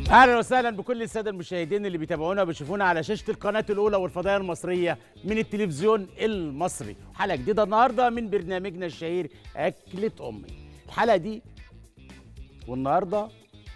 اهلا وسهلا بكل الساده المشاهدين اللي بيتابعونا وبيشوفونا على شاشه القناه الاولى والفضائيه المصريه من التلفزيون المصري حلقه جديده النهارده من برنامجنا الشهير اكله امي الحلقه دي والنهارده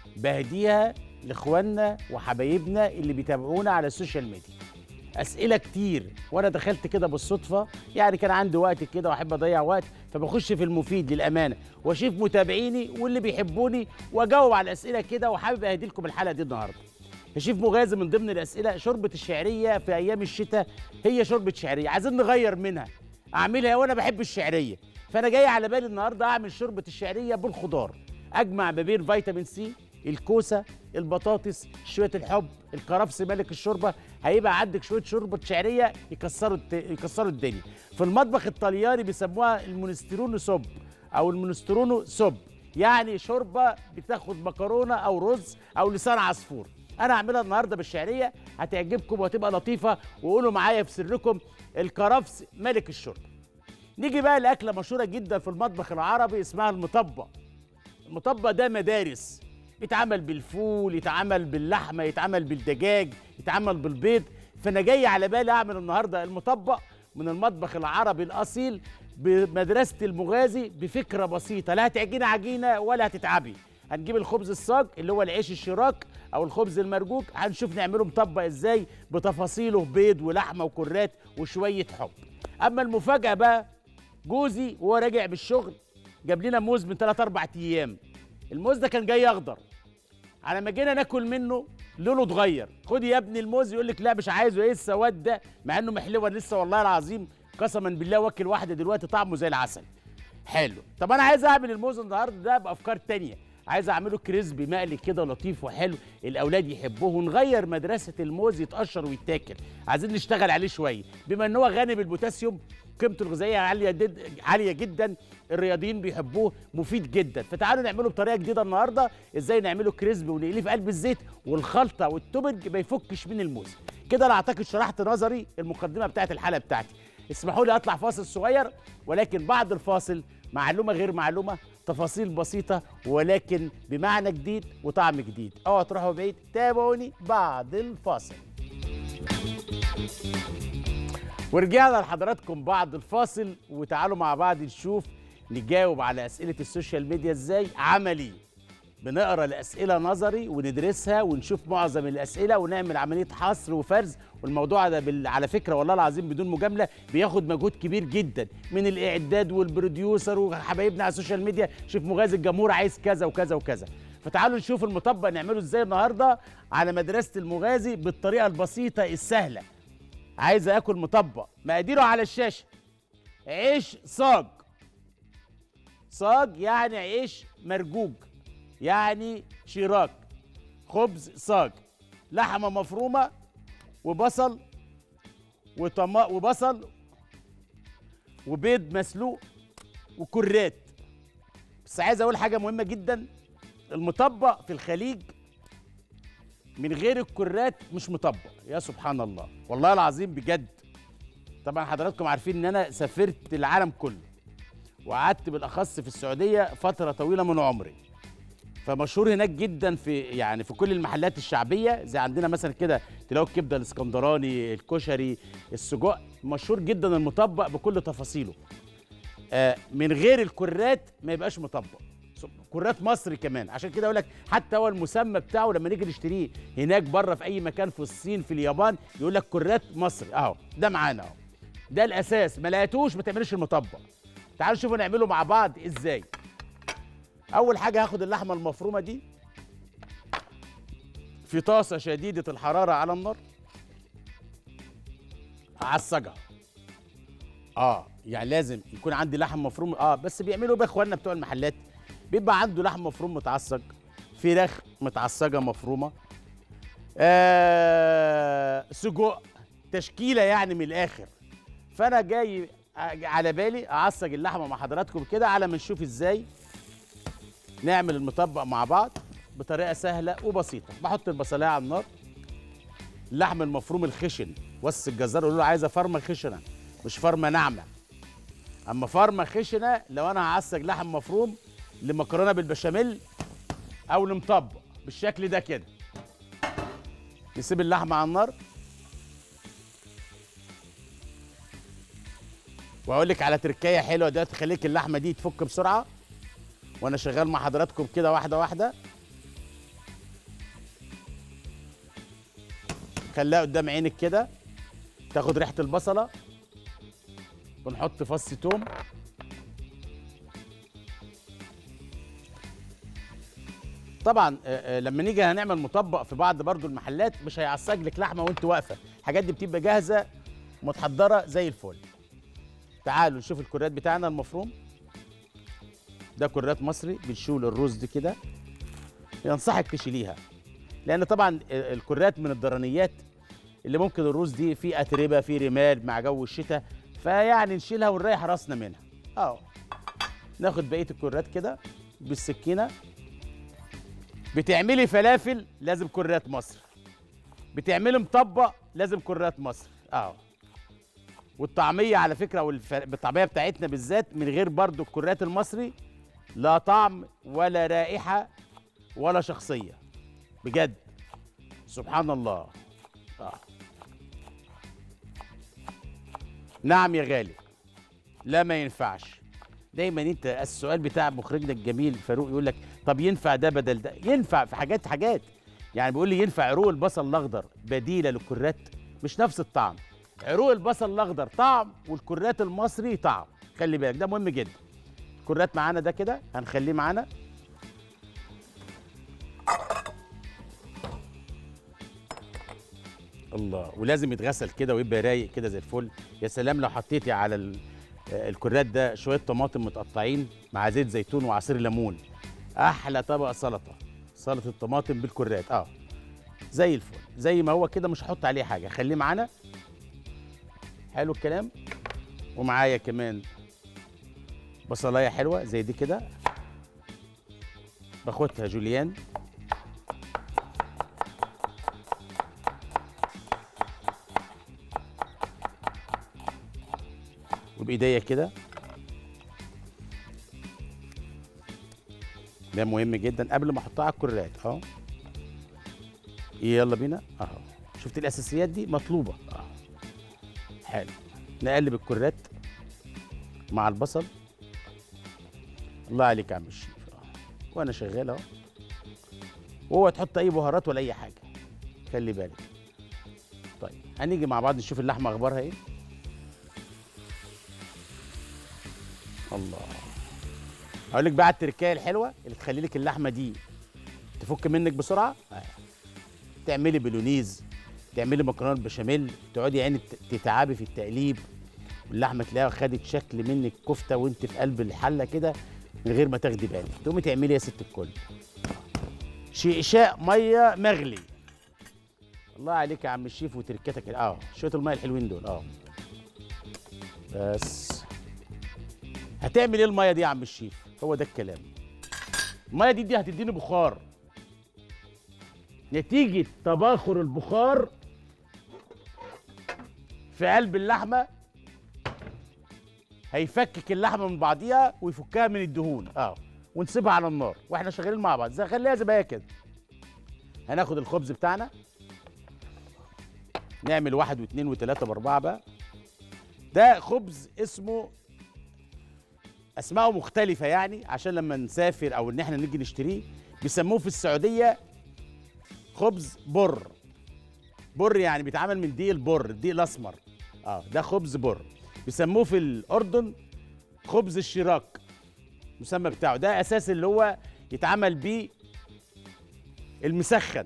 بهديها لاخواننا وحبايبنا اللي بيتابعونا على السوشيال ميديا اسئله كتير وانا دخلت كده بالصدفه يعني كان عندي وقت كده واحب اضيع وقت فبخش في المفيد للامانه واشوف متابعيني واللي بيحبوني واجاوب على الاسئله كده وحابب اهدي لكم الحلقه دي النهارده شيف مغازي من ضمن الاسئله شوربه الشعريه في ايام الشتاء هي شوربه شعريه عايزين نغير منها اعملها وانا بحب الشعريه فانا جاي على بالي النهارده اعمل شوربه الشعريه بالخضار اجمع ما بين فيتامين سي الكوسه البطاطس شويه الحب الكرفس ملك الشوربه هيبقى عندك شويه شوربه شعريه يكسروا الت... يكسروا الدنيا في المطبخ الطلياني بيسموها المونسترونو سوب او المونسترونو سوب يعني شوربه بتاخد مكرونه او رز او لسان عصفور انا هعملها النهارده بالشعريه هتعجبكم وهتبقى لطيفه وقولوا معايا في سركم الكرفس ملك الشوربه نيجي بقى لاكله مشهوره جدا في المطبخ العربي اسمها المطبق المطبق ده مدارس يتعمل بالفول يتعمل باللحمه يتعمل بالدجاج يتعمل بالبيض فانا جاي على بالي اعمل النهارده المطبق من المطبخ العربي الاصيل بمدرسه المغازي بفكره بسيطه لا هتعجيني عجينه ولا هتتعبي هنجيب الخبز الصاج اللي هو العيش الشراك او الخبز المرجوج هنشوف نعمله مطبق ازاي بتفاصيله بيض ولحمه وكرات وشويه حب اما المفاجاه بقى جوزي وهو راجع بالشغل جاب لنا موز من 3 4 ايام الموز ده كان جاي اخضر على ما جينا ناكل منه لونه اتغير خد يا ابني الموز يقول لك لا مش عايزه ايه السواد ده مع انه محلوه لسه والله العظيم قسما بالله واكل واحده دلوقتي طعمه زي العسل حلو طب انا عايز اعمل الموز النهارده ده بافكار تانية عايز اعمله كريسبي مقلي كده لطيف وحلو الاولاد يحبوه ونغير مدرسه الموز يتقشر ويتاكل عايزين نشتغل عليه شويه بما ان هو غني بالبوتاسيوم قيمته الغذائيه عاليه جد عاليه جدا الرياضيين بيحبوه مفيد جدا فتعالوا نعمله بطريقه جديده النهارده ازاي نعمله كريسبي ونقليه في قلب الزيت والخلطه والتوبنج ما يفكش من الموز كده انا اعتقد شرحت نظري المقدمه بتاعت الحلقه بتاعتي اسمحوا لي اطلع فاصل صغير ولكن بعد الفاصل معلومه غير معلومه تفاصيل بسيطه ولكن بمعنى جديد وطعم جديد اوعوا تروحوا بعيد تابعوني بعد الفاصل ورجعنا لحضراتكم بعد الفاصل وتعالوا مع بعض نشوف نجاوب على اسئله السوشيال ميديا ازاي عملي بنقرا الاسئله نظري وندرسها ونشوف معظم الاسئله ونعمل عمليه حصر وفرز والموضوع ده بال... على فكره والله العظيم بدون مجامله بياخد مجهود كبير جدا من الاعداد والبروديوسر وحبايبنا على السوشيال ميديا شوف مغازي الجمهور عايز كذا وكذا وكذا فتعالوا نشوف المطبق نعمله ازاي النهارده على مدرسه المغازي بالطريقه البسيطه السهله عايز اكل مطبق مقاديره على الشاشه عيش صاج صاج يعني عيش مرجوج يعني شراك خبز صاج لحمه مفرومه وبصل وطما وبصل وبيض مسلوق وكرات بس عايز اقول حاجه مهمه جدا المطبق في الخليج من غير الكرات مش مطبق يا سبحان الله والله العظيم بجد طبعا حضراتكم عارفين ان انا سافرت العالم كله وقعدت بالاخص في السعوديه فتره طويله من عمري فمشهور هناك جدا في يعني في كل المحلات الشعبيه زي عندنا مثلا كده تلاقوا الكبده الاسكندراني الكشري السجق مشهور جدا المطبق بكل تفاصيله آه من غير الكرات ما يبقاش مطبق كرات مصري كمان عشان كده اقول لك حتى هو المسمى بتاعه لما نيجي نشتريه هناك بره في اي مكان في الصين في اليابان يقول لك كرات مصري اهو ده معانا اهو ده الاساس ما لقيتوش ما تعملش المطبق تعالوا نشوفوا نعمله مع بعض ازاي اول حاجه هاخد اللحمه المفرومه دي في طاسه شديده الحراره على النار اعصجها اه يعني لازم يكون عندي لحم مفروم اه بس بيعملوا بقى اخواننا بتوع المحلات بيبقى عنده لحم مفروم متعصج فراخ متعصجه مفرومه آه سجق تشكيله يعني من الاخر فانا جاي على بالي اعصج اللحمه مع حضراتكم كده على ما نشوف ازاي نعمل المطبق مع بعض بطريقه سهله وبسيطه بحط البصلايه على النار اللحم المفروم الخشن وص الجزار يقول له عايزه فرمه خشنه مش فرمه ناعمه اما فرمه خشنه لو انا هعصج لحم مفروم لمكرونه بالبشاميل او لمطبق بالشكل ده كده نسيب اللحمه على النار واقول لك على تركايه حلوه دلوقتي تخليك اللحمه دي تفك بسرعه وانا شغال مع حضراتكم كده واحده واحده خليها قدام عينك كده تاخد ريحه البصله ونحط فص توم طبعا آه، آه، لما نيجي هنعمل مطبق في بعض برضو المحلات مش هيعصج لك لحمه وانت واقفه الحاجات دي بتبقى جاهزه متحضره زي الفل تعالوا نشوف الكرات بتاعنا المفروم ده كرات مصري بنشول الرز دي كده ينصحك تشيليها لان طبعا الكرات من الضرنيات اللي ممكن الرز دي فيه اتربه فيه رمال مع جو الشتاء فيعني نشيلها ونريح راسنا منها اه ناخد بقيه الكرات كده بالسكينه بتعملي فلافل لازم كرات مصر بتعملي مطبق لازم كرات مصر اه والطعميه على فكره والف... الطعميه بتاعتنا بالذات من غير برضو الكرات المصري لا طعم ولا رائحه ولا شخصيه بجد سبحان الله آه. نعم يا غالي لا ما ينفعش دايما انت السؤال بتاع مخرجنا الجميل فاروق يقول لك طب ينفع ده بدل ده ينفع في حاجات حاجات يعني بيقول لي ينفع عروق البصل الاخضر بديله للكرات مش نفس الطعم عروق البصل الاخضر طعم والكرات المصري طعم خلي بالك ده مهم جدا الكرات معانا ده كده هنخليه معانا الله ولازم يتغسل كده ويبقى رايق كده زي الفل يا سلام لو حطيتي على ال- آه، الكرات ده شويه طماطم متقطعين مع زيت زيتون وعصير ليمون احلى طبق سلطه سلطه الطماطم بالكرات اه زي الفل زي ما هو كده مش هحط عليه حاجه خليه معانا حلو الكلام ومعايا كمان بصلايه حلوه زي دي كده باخدها جوليان وبايديا كده ده مهم جدا قبل ما احطها على الكرات اهو يلا بينا اهو شفت الاساسيات دي مطلوبه اهو حلو نقلب الكرات مع البصل الله عليك يا عم الشيف أهو. وانا شغال اهو وهو تحط اي بهارات ولا اي حاجه خلي بالك طيب هنيجي مع بعض نشوف اللحمه اخبارها ايه الله هقول لك بقى على التركايه الحلوه اللي تخلي لك اللحمه دي تفك منك بسرعه آه. تعملي بلونيز تعملي مكرونه بشاميل تقعدي يعني ت- تتعبي في التقليب واللحمه تلاقيها خدت شكل منك كفته وانت في قلب الحله كده من غير ما تاخدي بالك تقومي تعملي يا ست الكل شقشاق ميه مغلي الله عليك يا عم الشيف وتركتك اه شويه الميه الحلوين دول اه بس هتعمل ايه الميه دي يا عم الشيف هو ده الكلام الميه دي دي هتديني بخار نتيجه تباخر البخار في قلب اللحمه هيفكك اللحمه من بعضيها ويفكها من الدهون اه ونسيبها على النار واحنا شغالين مع بعض زي خليها زي ما هي كده هناخد الخبز بتاعنا نعمل واحد واثنين وثلاثة بأربعة بقى ده خبز اسمه أسماءه مختلفة يعني عشان لما نسافر أو إن إحنا نيجي نشتريه بيسموه في السعودية خبز بر بر يعني بيتعمل من دقيق البر الدقيق الأسمر اه ده خبز بر بيسموه في الأردن خبز الشراك المسمى بتاعه ده أساس اللي هو يتعمل بيه المسخن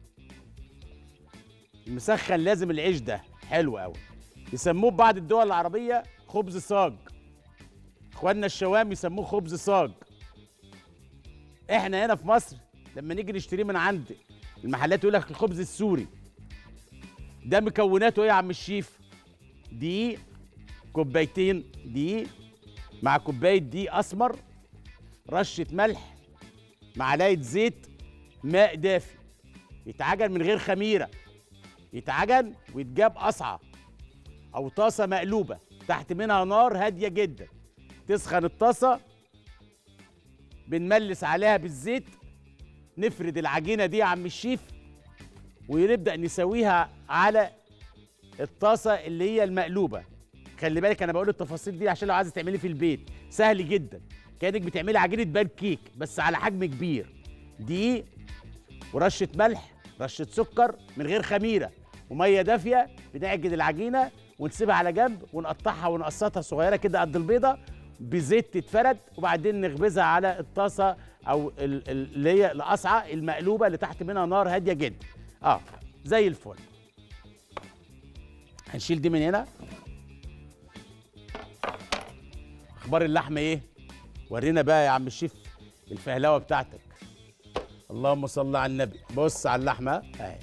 المسخن لازم العيش ده حلو قوي يسموه بعض الدول العربية خبز صاج اخواننا الشوام يسموه خبز صاج احنا هنا في مصر لما نيجي نشتريه من عند المحلات يقول لك الخبز السوري ده مكوناته ايه يا عم الشيف دقيق كوبايتين دقيق مع كوبايه دقيق اسمر رشه ملح معلقه زيت ماء دافي يتعجن من غير خميره يتعجن ويتجاب قصعه او طاسه مقلوبه تحت منها نار هاديه جدا تسخن الطاسه بنملس عليها بالزيت نفرد العجينه دي يا عم الشيف ونبدا نسويها على الطاسه اللي هي المقلوبه خلي بالك انا بقول التفاصيل دي عشان لو عايزه تعملي في البيت سهل جدا كانك بتعملي عجينه بان كيك بس على حجم كبير دقيق ورشه ملح رشه سكر من غير خميره وميه دافيه بنعجن العجينه ونسيبها على جنب ونقطعها ونقسطها صغيره كده قد البيضه بزيت تتفرد وبعدين نخبزها على الطاسه او ال- ال- اللي هي القصعه المقلوبه اللي تحت منها نار هاديه جدا اه زي الفل هنشيل دي من هنا اخبار اللحمه ايه ورينا بقى يا عم الشيف الفهلوه بتاعتك اللهم صل على النبي بص على اللحمه اهي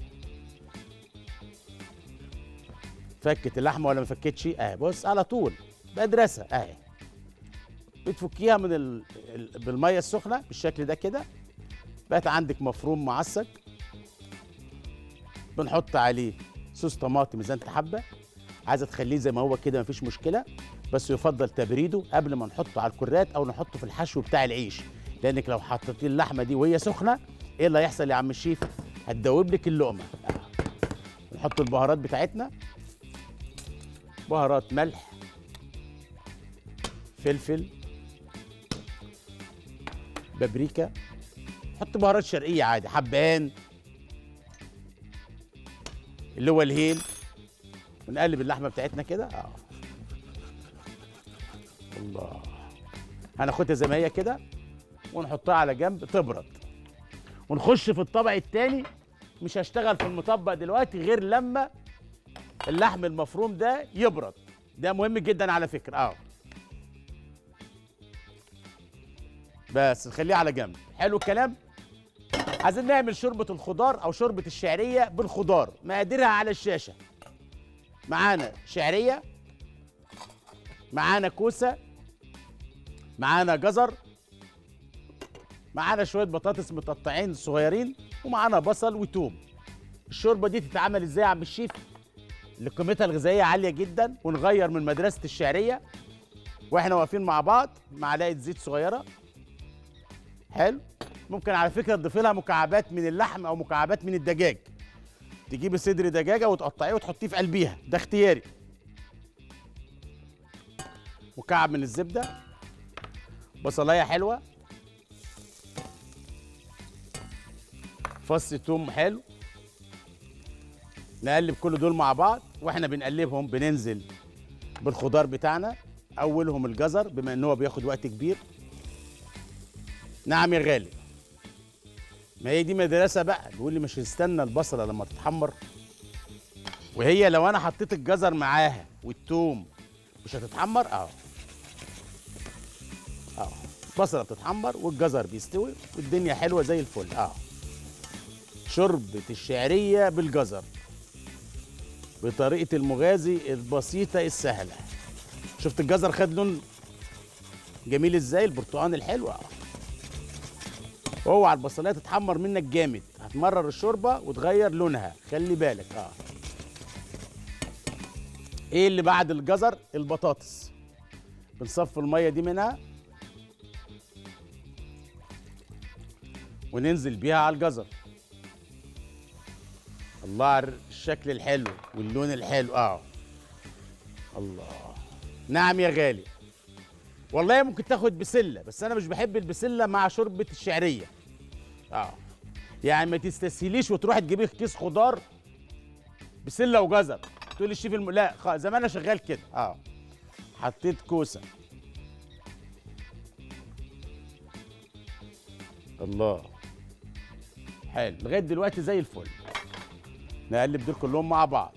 فكت اللحمه ولا ما فكتش اهي بص على طول مدرسه اهي بتفكيها من ال... ال... بالميه السخنه بالشكل ده كده بقت عندك مفروم معسك بنحط عليه صوص طماطم اذا انت حابه عايزه تخليه زي ما هو كده مفيش مشكله بس يفضل تبريده قبل ما نحطه على الكرات او نحطه في الحشو بتاع العيش لانك لو حطيتي اللحمه دي وهي سخنه ايه اللي هيحصل يا عم الشيف هتدوب لك اللقمه آه. نحط البهارات بتاعتنا بهارات ملح فلفل بابريكا حط بهارات شرقيه عادي حبهان اللي هو الهيل ونقلب اللحمه بتاعتنا كده اه الله هناخدها زي ما هي كده ونحطها على جنب تبرد ونخش في الطبق التاني مش هشتغل في المطبق دلوقتي غير لما اللحم المفروم ده يبرد ده مهم جدا على فكره اه بس نخليه على جنب حلو الكلام عايزين نعمل شوربه الخضار او شوربه الشعريه بالخضار مقاديرها على الشاشه معانا شعريه معانا كوسه معانا جزر معانا شويه بطاطس متقطعين صغيرين ومعانا بصل وتوم الشوربه دي تتعمل ازاي يا عم الشيف اللي قيمتها الغذائيه عاليه جدا ونغير من مدرسه الشعريه واحنا واقفين مع بعض معلقه زيت صغيره حلو ممكن على فكره تضيفي لها مكعبات من اللحم او مكعبات من الدجاج تجيبي صدر دجاجه وتقطعيه وتحطيه في قلبيها ده اختياري مكعب من الزبده بصلايه حلوه فص توم حلو نقلب كل دول مع بعض واحنا بنقلبهم بننزل بالخضار بتاعنا اولهم الجزر بما ان هو بياخد وقت كبير نعم يا غالي ما هي دي مدرسه بقى بيقول لي مش هستنى البصله لما تتحمر وهي لو انا حطيت الجزر معاها والثوم مش هتتحمر اه اه البصله بتتحمر والجزر بيستوي والدنيا حلوه زي الفل اه شوربه الشعريه بالجزر بطريقه المغازي البسيطه السهله شفت الجزر خد لون جميل ازاي البرتقان الحلو اه اوعى البصلايه تتحمر منك جامد هتمرر الشوربه وتغير لونها خلي بالك اه ايه اللي بعد الجزر البطاطس بنصفي الميه دي منها وننزل بيها على الجزر الله على الشكل الحلو واللون الحلو اه الله نعم يا غالي والله ممكن تاخد بسله بس انا مش بحب البسله مع شوربه الشعريه اه يعني ما تستسهليش وتروح تجيبي كيس خضار بسله وجزر تقول لي الشيف الم... لا خ... زمان انا شغال كده اه حطيت كوسه الله حلو لغايه دلوقتي زي الفل نقلب دول كلهم مع بعض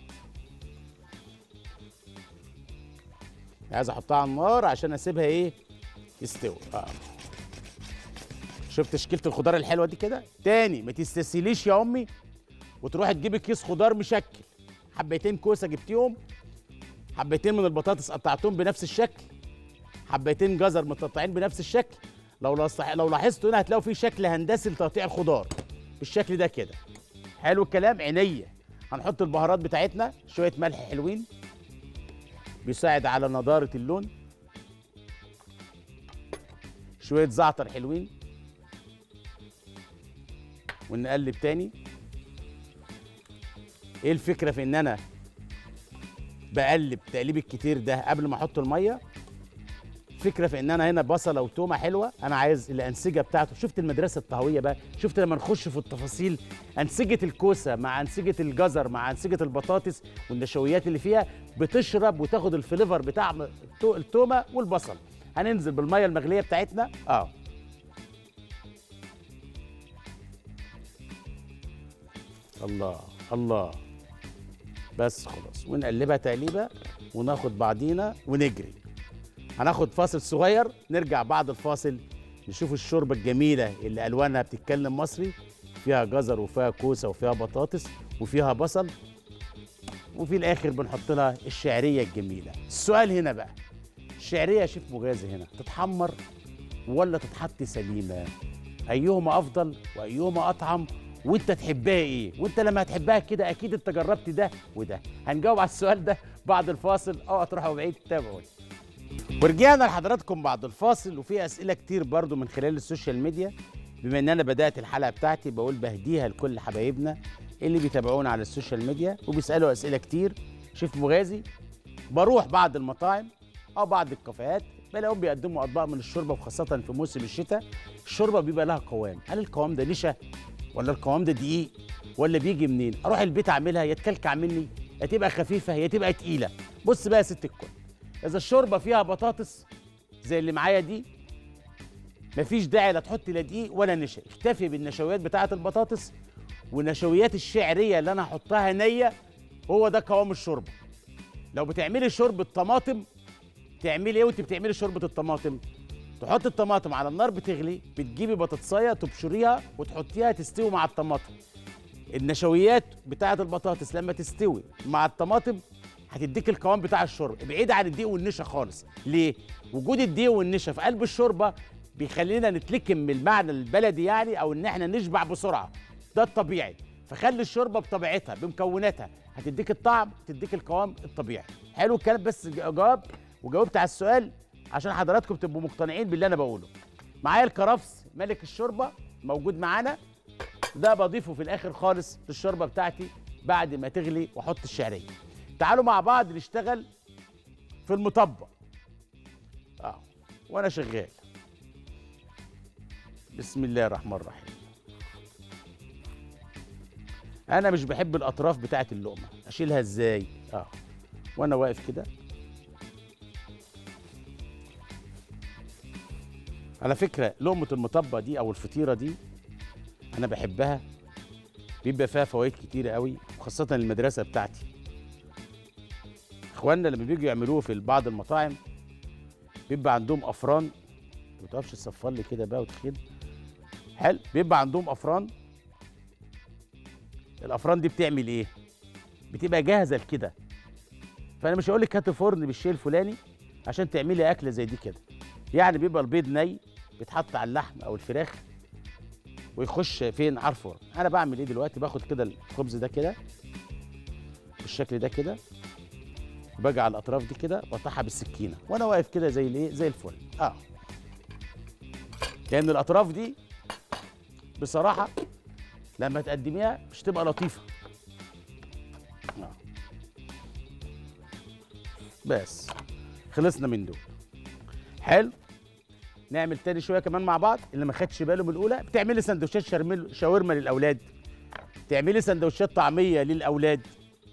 عايز احطها على النار عشان اسيبها ايه تستوي اه شفت تشكيله الخضار الحلوه دي كده تاني ما تستسهليش يا امي وتروحي تجيبي كيس خضار مشكل حبيتين كوسه جبتيهم حبيتين من البطاطس قطعتهم بنفس الشكل حبيتين جزر متقطعين بنفس الشكل لو لصح... لو لاحظتوا هنا هتلاقوا في شكل هندسي لتقطيع الخضار بالشكل ده كده حلو الكلام عينيا هنحط البهارات بتاعتنا شويه ملح حلوين بيساعد على نضاره اللون شويه زعتر حلوين ونقلب تاني ايه الفكره في ان انا بقلب تقليب الكتير ده قبل ما احط الميه فكره في ان انا هنا بصله وتومه حلوه انا عايز الانسجه بتاعته شفت المدرسه الطهويه بقى شفت لما نخش في التفاصيل انسجه الكوسه مع انسجه الجزر مع انسجه البطاطس والنشويات اللي فيها بتشرب وتاخد الفليفر بتاع التو- التومه والبصل هننزل بالميه المغليه بتاعتنا اه الله الله بس خلاص ونقلبها تقليبه وناخد بعضينا ونجري هناخد فاصل صغير نرجع بعد الفاصل نشوف الشوربه الجميله اللي الوانها بتتكلم مصري فيها جزر وفيها كوسه وفيها بطاطس وفيها بصل وفي الاخر بنحط لها الشعريه الجميله السؤال هنا بقى الشعريه يا شيف مغازي هنا تتحمر ولا تتحط سليمه ايهما افضل وايهما اطعم وانت تحبها ايه وانت لما هتحبها كده اكيد انت جربت ده وده هنجاوب على السؤال ده بعد الفاصل اوعوا تروحوا بعيد تابعوني ورجعنا لحضراتكم بعد الفاصل وفي اسئله كتير برضو من خلال السوشيال ميديا بما ان انا بدات الحلقه بتاعتي بقول بهديها لكل حبايبنا اللي بيتابعونا على السوشيال ميديا وبيسالوا اسئله كتير شيف مغازي بروح بعض المطاعم او بعض الكافيهات بلاقيهم بيقدموا اطباق من الشوربه وخاصه في موسم الشتاء الشوربه بيبقى لها قوام هل القوام ده نشا ولا القوام ده دقيق ولا بيجي منين اروح البيت اعملها يا تكلكع مني يا تبقى خفيفه يا تبقى تقيله بص بقى يا ست الكل اذا الشوربه فيها بطاطس زي اللي معايا دي مفيش داعي لا تحط لا دقيق ولا نشا اكتفي بالنشويات بتاعه البطاطس ونشويات الشعريه اللي انا هحطها نيه هو ده قوام الشوربه لو بتعملي شوربه طماطم تعملي ايه وانت بتعملي شوربه الطماطم تحط الطماطم على النار بتغلي بتجيبي بطاطسايه تبشريها وتحطيها تستوي مع الطماطم النشويات بتاعه البطاطس لما تستوي مع الطماطم هتديك القوام بتاع الشوربه بعيد عن الدقيق والنشا خالص ليه وجود الدقيق والنشا في قلب الشوربه بيخلينا نتلكم من المعنى البلدي يعني او ان احنا نشبع بسرعه ده الطبيعي فخلي الشوربه بطبيعتها بمكوناتها هتديك الطعم تديك القوام الطبيعي حلو الكلام بس جواب وجاوبت على السؤال عشان حضراتكم تبقوا مقتنعين باللي انا بقوله معايا الكرفس ملك الشوربه موجود معانا ده بضيفه في الاخر خالص للشوربه بتاعتي بعد ما تغلي واحط الشعريه تعالوا مع بعض نشتغل في المطبق اه وانا شغال بسم الله الرحمن الرحيم انا مش بحب الاطراف بتاعت اللقمه اشيلها ازاي اه وانا واقف كده على فكره لقمه المطبق دي او الفطيره دي انا بحبها بيبقى فيها فوائد كتيره قوي وخاصه المدرسه بتاعتي اخواننا لما بيجوا يعملوه في بعض المطاعم بيبقى عندهم افران ما تقفش تصفر لي كده بقى وتخيل حلو بيبقى عندهم افران الافران دي بتعمل ايه بتبقى جاهزه لكده فانا مش هقول لك هات فرن بالشيء الفلاني عشان تعملي اكله زي دي كده يعني بيبقى البيض ني بيتحط على اللحم او الفراخ ويخش فين على الفرن انا بعمل ايه دلوقتي باخد كده الخبز ده كده بالشكل ده كده وباجي على الاطراف دي كده بقطعها بالسكينه وانا واقف كده زي الايه زي الفل اه لان الاطراف دي بصراحه لما تقدميها مش تبقى لطيفه آه. بس خلصنا من دول حلو نعمل تاني شويه كمان مع بعض اللي ما خدش باله من الاولى بتعملي سندوتشات شرمل- شاورما للاولاد تعملي سندوتشات طعميه للاولاد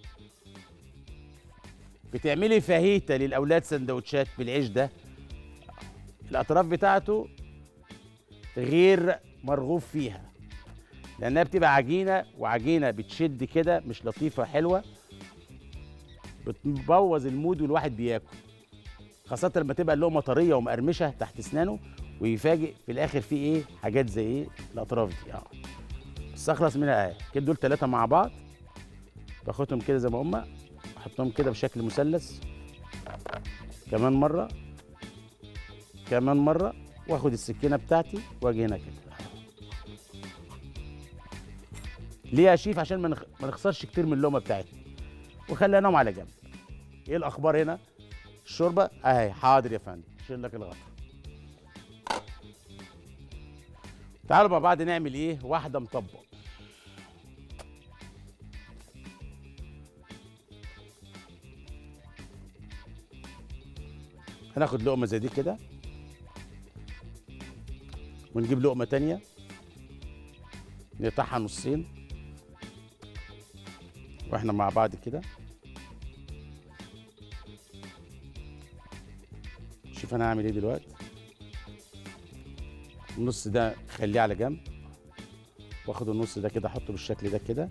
بتعملي فاهيتا للاولاد سندوتشات بالعيش ده الاطراف بتاعته غير مرغوب فيها لانها بتبقى عجينه وعجينه بتشد كده مش لطيفه حلوه بتبوظ المود والواحد بياكل خاصة لما تبقى اللقمة طرية ومقرمشة تحت اسنانه ويفاجئ في الآخر في إيه حاجات زي إيه الأطراف دي أه بس أخلص منها أهي كده دول ثلاثة مع بعض باخدهم كده زي ما هما أحطهم كده بشكل مثلث كمان مرة كمان مرة وآخد السكينة بتاعتي وأجي هنا كده ليه يا شيف عشان ما نخ- ما نخسرش كتير من اللقمة بتاعتنا وخليناهم على جنب إيه الأخبار هنا الشوربه اهي حاضر يا فندم شيل لك الغطا تعالوا مع بعض نعمل ايه واحده مطبق هناخد لقمه زي دي كده ونجيب لقمه تانية نقطعها نصين واحنا مع بعض كده شوف انا هعمل ايه دلوقتي النص ده خليه على جنب واخد النص ده كده احطه بالشكل ده كده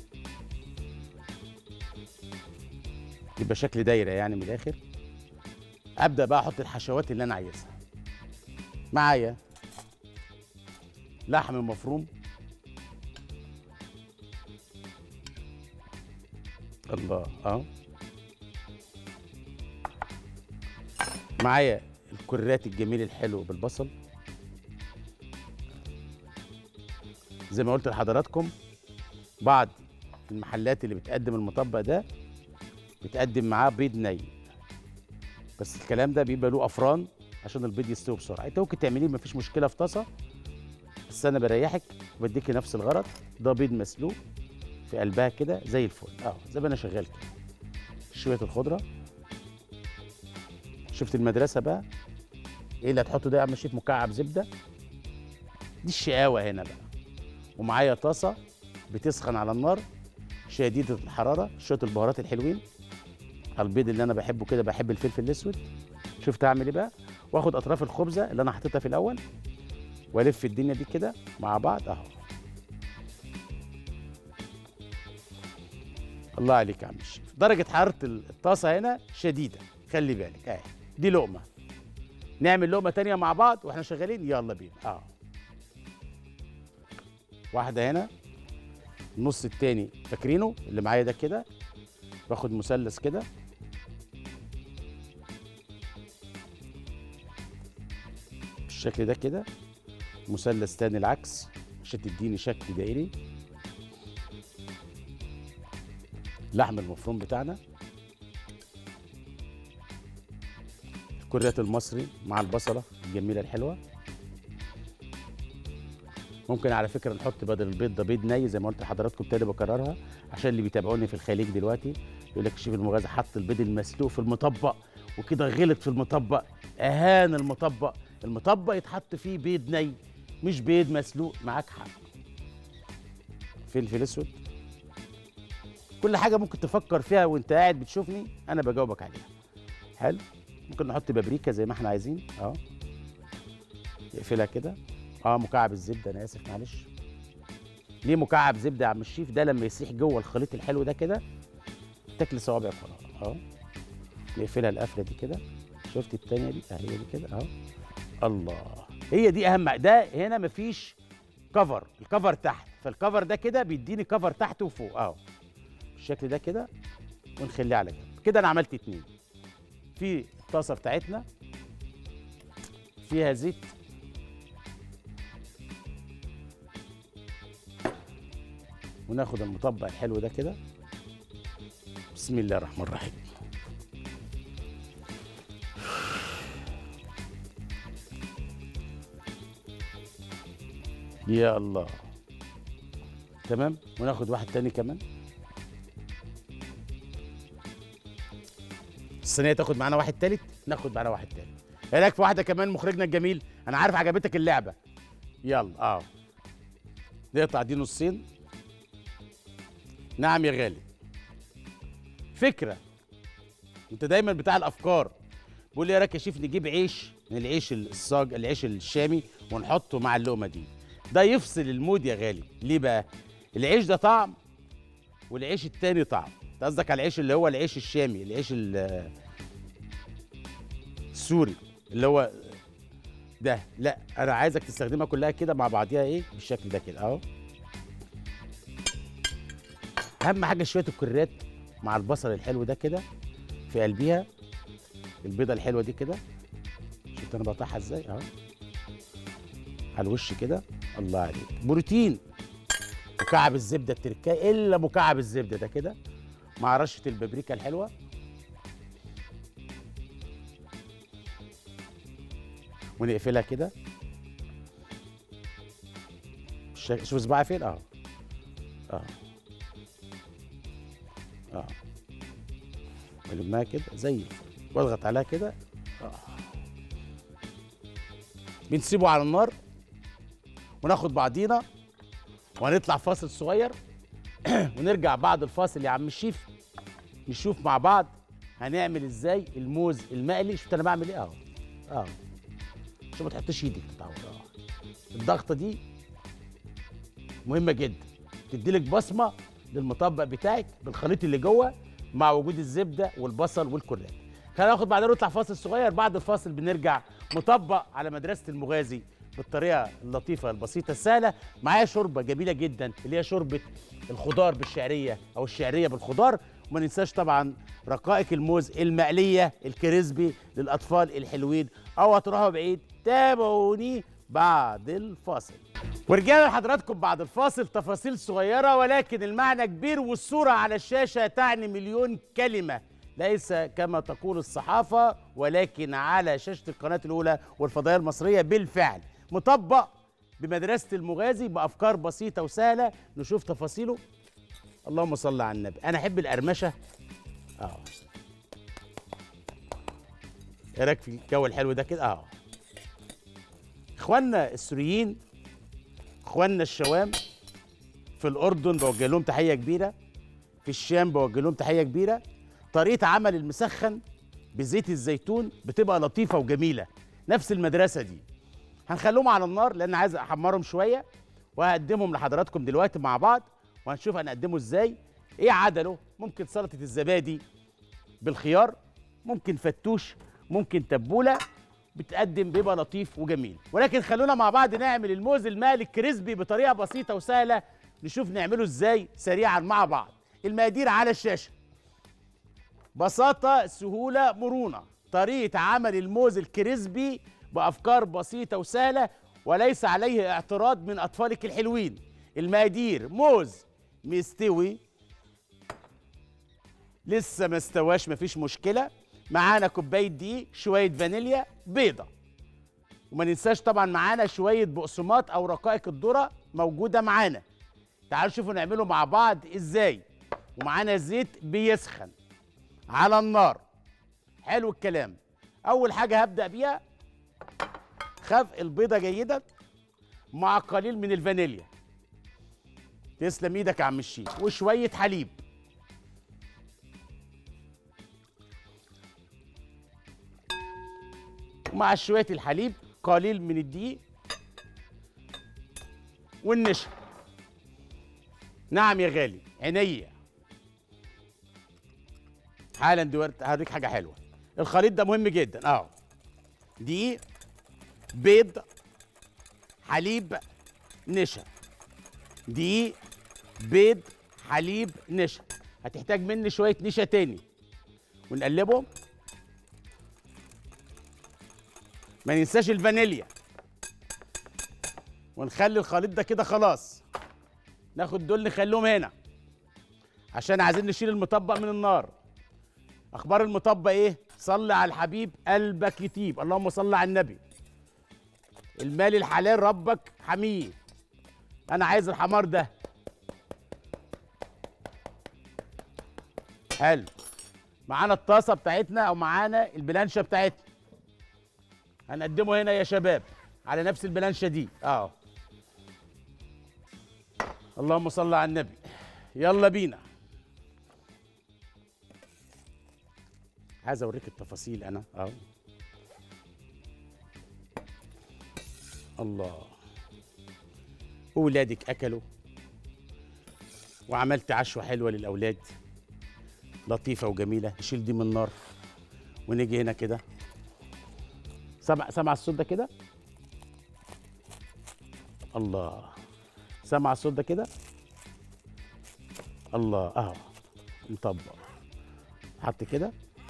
يبقى شكل دايره يعني من الاخر ابدا بقى احط الحشوات اللي انا عايزها معايا لحم مفروم الله اه معايا الكرات الجميل الحلو بالبصل زي ما قلت لحضراتكم بعض المحلات اللي بتقدم المطبق ده بتقدم معاه بيض ني بس الكلام ده بيبقى له افران عشان البيض يستوي بسرعه انت ممكن تعمليه مفيش مشكله في طاسه بس انا بريحك وبديكي نفس الغرض ده بيض مسلوق في قلبها كده زي الفل اه زي ما انا شغال كده شويه الخضره شفت المدرسه بقى ايه اللي هتحطه ده يا عم شيف مكعب زبده دي الشقاوه هنا بقى ومعايا طاسه بتسخن على النار شديده الحراره شويه البهارات الحلوين على البيض اللي انا بحبه كده بحب الفلفل الاسود شفت اعمل ايه بقى واخد اطراف الخبزه اللي انا حطيتها في الاول والف الدنيا دي كده مع بعض اهو الله عليك يا عم الشيف درجه حراره الطاسه هنا شديده خلي بالك اهي دي لقمه نعمل لقمه تانية مع بعض واحنا شغالين يلا بينا اه واحده هنا النص التاني فاكرينه اللي معايا ده كده باخد مثلث كده بالشكل ده كده مثلث تاني العكس عشان تديني شكل دائري اللحم المفروم بتاعنا الكريات المصري مع البصله الجميله الحلوه ممكن على فكره نحط بدل البيض ده بيض ني زي ما قلت لحضراتكم تاني بكررها عشان اللي بيتابعوني في الخليج دلوقتي يقول لك الشيف المغازي حط البيض المسلوق في المطبق وكده غلط في المطبق اهان المطبق المطبق يتحط فيه بيض ني مش بيض مسلوق معاك حق فلفل اسود كل حاجه ممكن تفكر فيها وانت قاعد بتشوفني انا بجاوبك عليها حلو ممكن نحط بابريكا زي ما احنا عايزين اه نقفلها كده اه مكعب الزبده انا اسف معلش ليه مكعب زبده يا عم الشيف ده لما يسيح جوه الخليط الحلو ده كده تاكل صوابعك خلاص اه نقفلها القفله دي كده شفت التانية دي اهي دي كده اهو الله هي دي اهم ده هنا مفيش كفر الكفر تحت فالكفر ده كده بيديني كفر تحت وفوق اهو بالشكل ده كده ونخليه على جنب كده انا عملت اتنين في الطاسه بتاعتنا فيها زيت وناخد المطبق الحلو ده كده بسم الله الرحمن الرحيم يا الله تمام وناخد واحد تاني كمان الصينيه تاخد معانا واحد تالت ناخد معانا واحد تالت ايه رايك في واحده كمان مخرجنا الجميل انا عارف عجبتك اللعبه يلا اه نقطع دي نصين نعم يا غالي فكره انت دايما بتاع الافكار بقول لي يا راك يا شيف نجيب عيش من العيش الصاج العيش الشامي ونحطه مع اللقمه دي ده يفصل المود يا غالي ليه بقى العيش ده طعم والعيش التاني طعم انت قصدك على العيش اللي هو العيش الشامي العيش ال- السوري اللي هو ده لا انا عايزك تستخدمها كلها كده مع بعضيها ايه بالشكل ده كده اهو اهم حاجه شويه الكرات مع البصل الحلو ده كده في قلبيها البيضه الحلوه دي كده شفت انا بقطعها ازاي اهو على الوش كده الله عليك بروتين مكعب الزبده التركايه الا مكعب الزبده ده كده مع رشه البابريكا الحلوه ونقفلها كده بالشكل- شوف صباعي فين اه اه اه بلمها كده زي الفل واضغط عليها كده اه بنسيبه على النار وناخد بعضينا وهنطلع فاصل صغير ونرجع بعد الفاصل يا عم الشيف نشوف مع بعض هنعمل ازاي الموز المقلي شفت انا بعمل ايه اهو اه عشان ما تحطش ايدك تتعود اه الضغطه دي مهمه جدا تديلك بصمه للمطبق بتاعك بالخليط اللي جوه مع وجود الزبده والبصل والكرات خلينا ناخد بعدين نطلع فاصل صغير بعد الفاصل بنرجع مطبق على مدرسه المغازي بالطريقه اللطيفه البسيطه السهله معايا شوربه جميله جدا اللي هي شوربه الخضار بالشعريه او الشعريه بالخضار وما ننساش طبعا رقائق الموز المقليه الكريسبي للاطفال الحلوين او هتروحوا بعيد تابعوني بعد الفاصل ورجعنا لحضراتكم بعد الفاصل تفاصيل صغيره ولكن المعنى كبير والصوره على الشاشه تعني مليون كلمه ليس كما تقول الصحافه ولكن على شاشه القناه الاولى والفضائيه المصريه بالفعل مطبق بمدرسه المغازي بافكار بسيطه وسهله نشوف تفاصيله اللهم صل على النبي انا احب القرمشه اه ايه رايك في الجو الحلو ده كده اه اخواننا السوريين اخواننا الشوام في الاردن بوجه لهم تحيه كبيره في الشام بوجه لهم تحيه كبيره طريقه عمل المسخن بزيت الزيتون بتبقى لطيفه وجميله نفس المدرسه دي هنخليهم على النار لان عايز احمرهم شويه وهقدمهم لحضراتكم دلوقتي مع بعض وهنشوف هنقدمه ازاي ايه عدله ممكن سلطه الزبادي بالخيار ممكن فتوش ممكن تبوله بتقدم بيبقى لطيف وجميل ولكن خلونا مع بعض نعمل الموز المقلي الكريسبي بطريقه بسيطه وسهله نشوف نعمله ازاي سريعا مع بعض المقادير على الشاشه بساطه سهوله مرونه طريقه عمل الموز الكريسبي بافكار بسيطه وسهله وليس عليه اعتراض من اطفالك الحلوين المقادير موز مستوي لسه ما استواش مفيش مشكله معانا كوبايه دقيق شويه فانيليا بيضه وما ننساش طبعا معانا شويه بقسماط او رقائق الذره موجوده معانا تعالوا شوفوا نعمله مع بعض ازاي ومعانا زيت بيسخن على النار حلو الكلام اول حاجه هبدا بيها خفق البيضه جيدا مع قليل من الفانيليا تسلم ايدك يا عم الشيف وشويه حليب ومع شويه الحليب قليل من الدقيق والنشا نعم يا غالي عينيا حالا دلوقتي هوريك حاجه حلوه الخليط ده مهم جدا اهو دقيق بيض حليب نشا دقيق بيض حليب نشا هتحتاج مني شويه نشا تاني ونقلبهم ما ننساش الفانيليا ونخلي الخليط ده كده خلاص ناخد دول نخليهم هنا عشان عايزين نشيل المطبق من النار اخبار المطبق ايه صلي على الحبيب قلبك يطيب اللهم صل على النبي المال الحلال ربك حميه انا عايز الحمار ده حلو معانا الطاسه بتاعتنا او معانا البلانشه بتاعتنا هنقدمه هنا يا شباب على نفس البلانشه دي اه اللهم صل على النبي يلا بينا عايز اوريك التفاصيل انا اه الله ولادك اكلوا وعملت عشوه حلوه للاولاد لطيفه وجميله نشيل دي من النار ونيجي هنا كده سمع سمع الصوت ده كده الله سمع الصوت ده كده الله اهو نطبق حط كده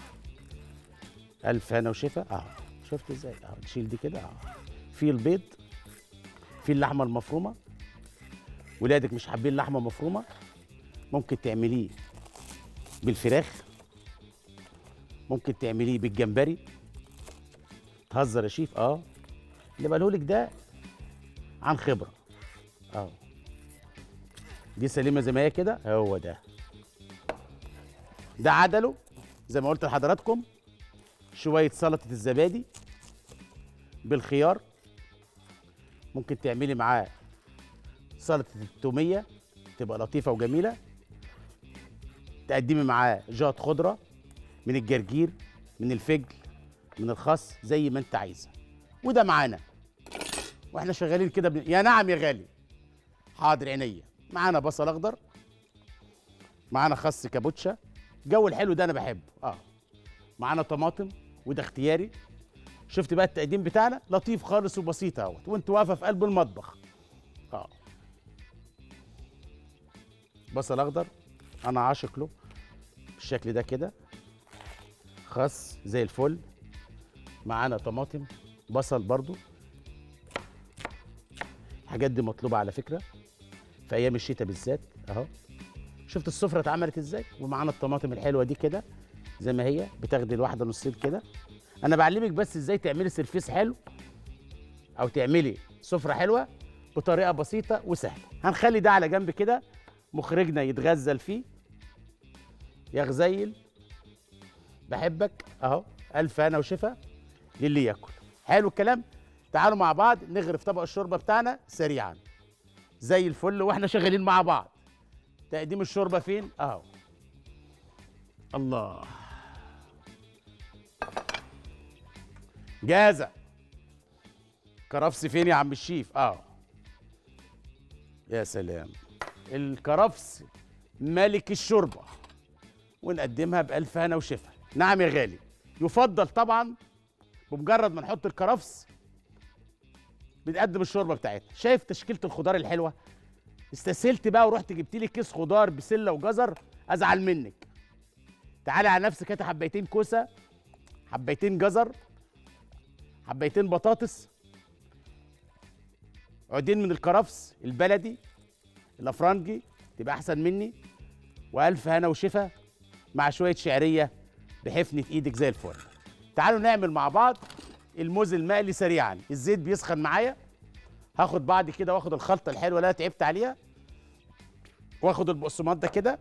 الف هنا وشفا اهو شفت ازاي اهو نشيل دي كده اهو في البيض في اللحمه المفرومه ولادك مش حابين اللحمه مفرومه ممكن تعمليه بالفراخ ممكن تعمليه بالجمبري تهزر يا شيف اه اللي بقولهولك ده عن خبره اه دي سليمه زي ما هي كده هو ده ده عدله زي ما قلت لحضراتكم شويه سلطه الزبادي بالخيار ممكن تعملي معاه سلطه التوميه تبقى لطيفه وجميله تقدمي معاه جات خضره من الجرجير من الفجل من الخس زي ما انت عايزه وده معانا واحنا شغالين كده بن... يا نعم يا غالي حاضر عينيا معانا بصل اخضر معانا خس كابوتشا الجو الحلو ده انا بحبه اه معانا طماطم وده اختياري شفت بقى التقديم بتاعنا لطيف خالص وبسيط اهوت وانت واقفه في قلب المطبخ اه بصل اخضر انا عاشق له بالشكل ده كده خس زي الفل معانا طماطم بصل برضو الحاجات دي مطلوبه على فكره في ايام الشتاء بالذات اهو شفت السفره اتعملت ازاي ومعانا الطماطم الحلوه دي كده زي ما هي بتاخدي الواحده نصين كده انا بعلمك بس ازاي تعملي سرفيس حلو او تعملي سفره حلوه بطريقه بسيطه وسهله هنخلي ده على جنب كده مخرجنا يتغزل فيه يا غزيل بحبك اهو الف هنا وشفا للي ياكل حلو الكلام تعالوا مع بعض نغرف طبق الشوربه بتاعنا سريعا زي الفل واحنا شغالين مع بعض تقديم الشوربه فين اهو الله جاهزه كرفس فين يا عم الشيف اه يا سلام الكرفس ملك الشوربه ونقدمها بألف هنا وشفا نعم يا غالي يفضل طبعا بمجرد ما نحط الكرفس بنقدم الشوربه بتاعتنا شايف تشكيله الخضار الحلوه استسهلت بقى ورحت جبت لي كيس خضار بسله وجزر ازعل منك تعالي على نفسك هات حبيتين كوسه حبيتين جزر حبيتين بطاطس عودين من الكرفس البلدي الافرنجي تبقى احسن مني والف هنا وشفا مع شويه شعريه بحفنه ايدك زي الفل تعالوا نعمل مع بعض الموز المقلي سريعا الزيت بيسخن معايا هاخد بعد كده واخد الخلطه الحلوه اللي انا تعبت عليها واخد البقسماط ده كده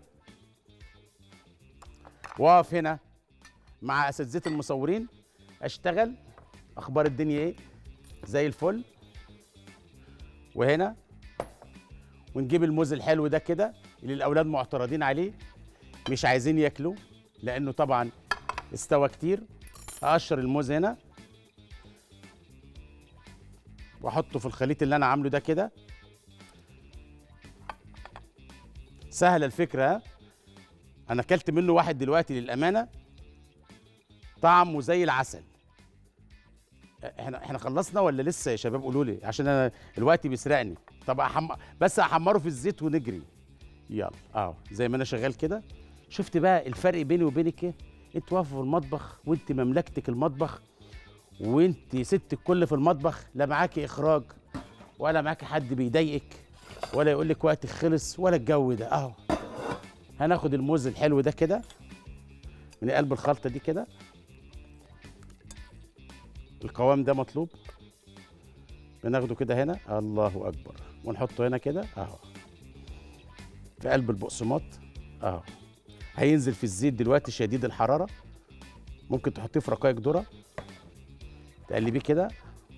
واقف هنا مع اساتذه المصورين اشتغل اخبار الدنيا ايه زي الفل وهنا ونجيب الموز الحلو ده كده اللي الاولاد معترضين عليه مش عايزين ياكلوه لانه طبعا استوى كتير اقشر الموز هنا واحطه في الخليط اللي انا عامله ده كده سهله الفكره ها انا اكلت منه واحد دلوقتي للامانه طعمه زي العسل احنا احنا خلصنا ولا لسه يا شباب قولوا لي عشان انا الوقت بيسرقني طب أحم... بس احمره في الزيت ونجري يلا اه زي ما انا شغال كده شفت بقى الفرق بيني وبينك ايه انت واقفه في المطبخ وانت مملكتك المطبخ وانت ست الكل في المطبخ لا معاكي اخراج ولا معاكي حد بيضايقك ولا يقول لك وقتك خلص ولا الجو ده اهو هناخد الموز الحلو ده كده من قلب الخلطه دي كده القوام ده مطلوب بناخده كده هنا الله اكبر ونحطه هنا كده اهو في قلب البقسماط اهو هينزل في الزيت دلوقتي شديد الحراره ممكن تحطيه في رقائق ذره تقلبيه كده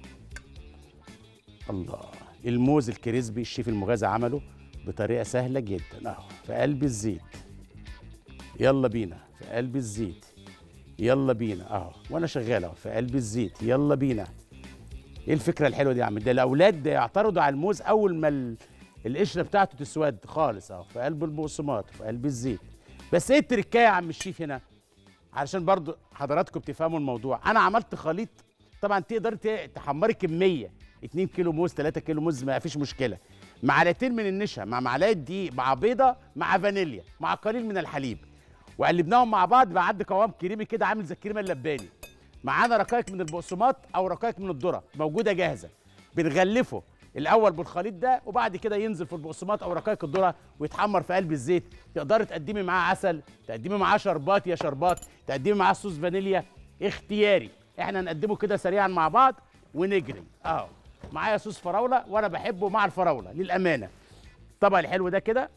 الله الموز الكريسبي الشيف المغازي عمله بطريقه سهله جدا اهو في قلب الزيت يلا بينا في قلب الزيت يلا بينا اهو وانا شغال اهو في قلب الزيت يلا بينا ايه الفكره الحلوه دي يا عم ده الاولاد ده يعترضوا على الموز اول ما ال- القشره بتاعته تسود خالص اهو في قلب البقسماط في قلب الزيت بس ايه التركايه يا عم الشيف هنا علشان برضو حضراتكم تفهموا الموضوع انا عملت خليط طبعا تقدر ت- تحمري كميه 2 كيلو موز 3 كيلو موز ما فيش مشكله معلقتين من النشا مع معلقه دقيق مع بيضه مع فانيليا مع قليل من الحليب وقلبناهم مع بعض بقى عندي قوام كريمي كده عامل زي الكريمه اللباني معانا رقائق من البقسماط او رقائق من الذره موجوده جاهزه بنغلفه الاول بالخليط ده وبعد كده ينزل في البقسماط او رقائق الذره ويتحمر في قلب الزيت تقدري تقدمي معاه عسل تقدمي معاه شربات يا شربات تقدمي معاه صوص فانيليا اختياري احنا نقدمه كده سريعا مع بعض ونجري اهو معايا صوص فراوله وانا بحبه مع الفراوله للامانه الطبق الحلو ده كده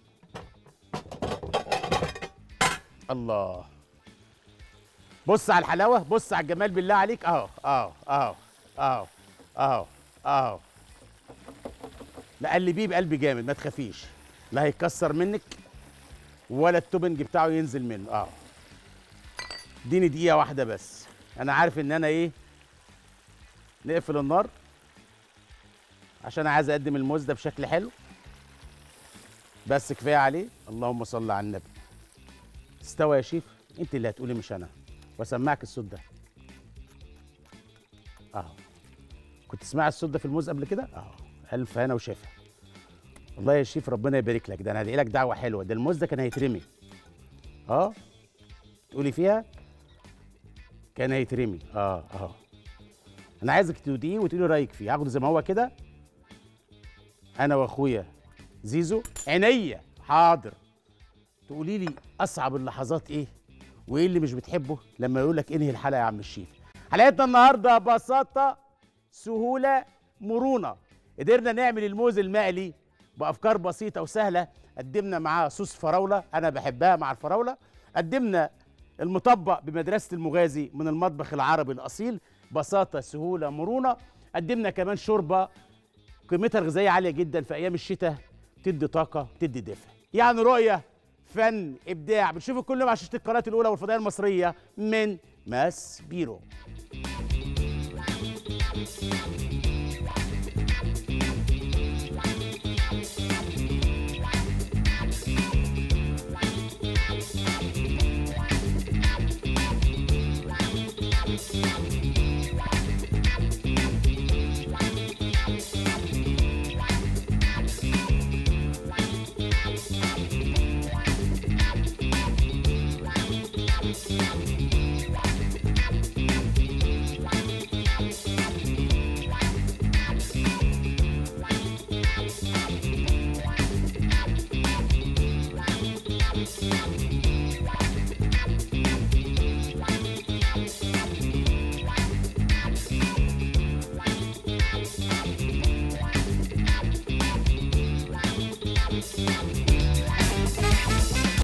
الله بص على الحلاوه بص على الجمال بالله عليك اهو اهو اهو اهو اهو اهو لا قلبيه بقلب جامد ما تخافيش لا هيكسر منك ولا التوبنج بتاعه ينزل منه اه اديني دقيقه واحده بس انا عارف ان انا ايه نقفل النار عشان عايز اقدم الموز ده بشكل حلو بس كفايه عليه اللهم صل على النبي استوى يا شيف انت اللي هتقولي مش انا واسمعك الصوت ده اهو كنت تسمع الصوت ده في الموز قبل كده اهو الف هنا وشفا والله يا شيف ربنا يبارك لك ده انا هدعي لك دعوه حلوه ده الموز ده كان هيترمي اه تقولي فيها كان هيترمي اه اه انا عايزك تدقيه وتقولي رايك فيه هاخده زي ما هو كده انا واخويا زيزو عينيا حاضر تقولي لي اصعب اللحظات ايه وايه اللي مش بتحبه لما يقول لك انهي الحلقه يا عم الشيف حلقتنا النهارده بساطه سهوله مرونه قدرنا نعمل الموز المقلي بافكار بسيطه وسهله قدمنا معاه صوص فراوله انا بحبها مع الفراوله قدمنا المطبق بمدرسه المغازي من المطبخ العربي الاصيل بساطه سهوله مرونه قدمنا كمان شوربه قيمتها الغذائيه عاليه جدا في ايام الشتاء تدي طاقه تدي دفء يعني رؤيه فن ابداع بنشوفه كل يوم على شاشه القناه الاولى والفضائيه المصريه من ماس بيرو